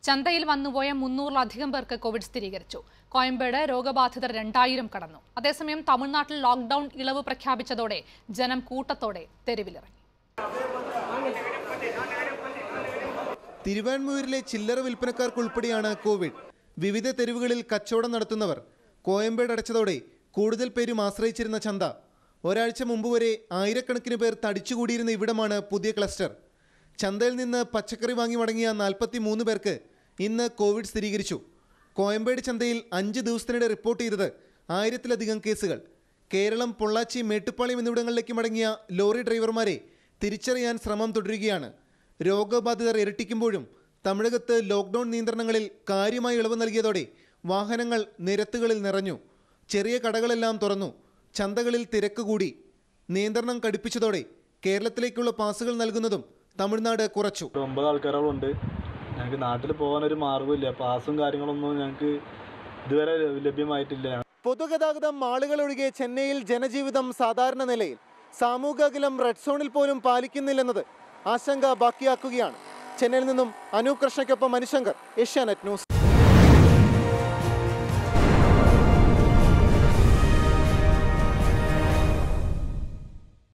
ചന്തയിൽ വന്നുപോയ മുന്നൂറിലധികം പേർക്ക് കോവിഡ് സ്ഥിരീകരിച്ചു കോയമ്പേട് രോഗബാധിതർ രണ്ടായിരം കടന്നു അതേസമയം തമിഴ്നാട്ടിൽ ലോക്ഡൌൺ ഇളവ് പ്രഖ്യാപിച്ചതോടെ ജനം കൂട്ടത്തോടെ തെരുവിലിറങ്ങി തിരുവാൻമൂരിലെ ചില്ലറ വിൽപ്പനക്കാർക്കുൾപ്പെടെയാണ് കോവിഡ് വിവിധ തെരുവുകളിൽ കച്ചവടം നടത്തുന്നവർ കോയമ്പേട് അടച്ചതോടെ കൂടുതൽ പേരും ആശ്രയിച്ചിരുന്ന ചന്ത ഒരാഴ്ച മുമ്പ് വരെ ആയിരക്കണക്കിന് പേർ തടിച്ചുകൂടിയിരുന്ന ഇവിടമാണ് പുതിയ ക്ലസ്റ്റർ ചന്തയിൽ നിന്ന് പച്ചക്കറി വാങ്ങി മടങ്ങിയ നാൽപ്പത്തി മൂന്ന് പേർക്ക് ഇന്ന് കോവിഡ് സ്ഥിരീകരിച്ചു കോയമ്പേട് ചന്തയിൽ അഞ്ച് ദിവസത്തിനിടെ റിപ്പോർട്ട് ചെയ്തത് ആയിരത്തിലധികം കേസുകൾ കേരളം പൊള്ളാച്ചി മേട്ടുപ്പാളയം എന്നിവിടങ്ങളിലേക്ക് മടങ്ങിയ ലോറി ഡ്രൈവർമാരെ തിരിച്ചറിയാൻ ശ്രമം തുടരുകയാണ് രോഗബാധിതർ ഇരട്ടിക്കുമ്പോഴും തമിഴകത്ത് ലോക്ക്ഡൌൺ നിയന്ത്രണങ്ങളിൽ കാര്യമായ ഇളവ് നൽകിയതോടെ വാഹനങ്ങൾ നിരത്തുകളിൽ നിറഞ്ഞു ചെറിയ കടകളെല്ലാം തുറന്നു ചന്തകളിൽ തിരക്ക് കൂടി നിയന്ത്രണം കടുപ്പിച്ചതോടെ കേരളത്തിലേക്കുള്ള പാസുകൾ നൽകുന്നതും തമിഴ്നാട് കുറച്ചു ഒരു ഒമ്പത് ആൾക്കാരോളുണ്ട് ഞങ്ങൾക്ക് നാട്ടിൽ പോകാൻ ഒരു മാർഗ്ഗമില്ല പാസും കാര്യങ്ങളൊന്നും ഞങ്ങൾക്ക് ഇതുവരെ ലഭ്യമായിട്ടില്ല പൊതുഗതാഗതം ആളുകൾ ഒഴികെ ചെന്നൈയിൽ ജനജീവിതം സാധാരണ നിലയിൽ സാമൂഹിക അകലം റെഡ് സോണിൽ പോലും പാലിക്കുന്നില്ലെന്നത് ആശങ്ക ബാക്കിയാക്കുകയാണ് ചെന്നൈയിൽ നിന്നും അനൂപ് കൃഷ്ണയ്ക്കൊപ്പം മനുശങ്കർ ഏഷ്യാനെറ്റ് ന്യൂസ്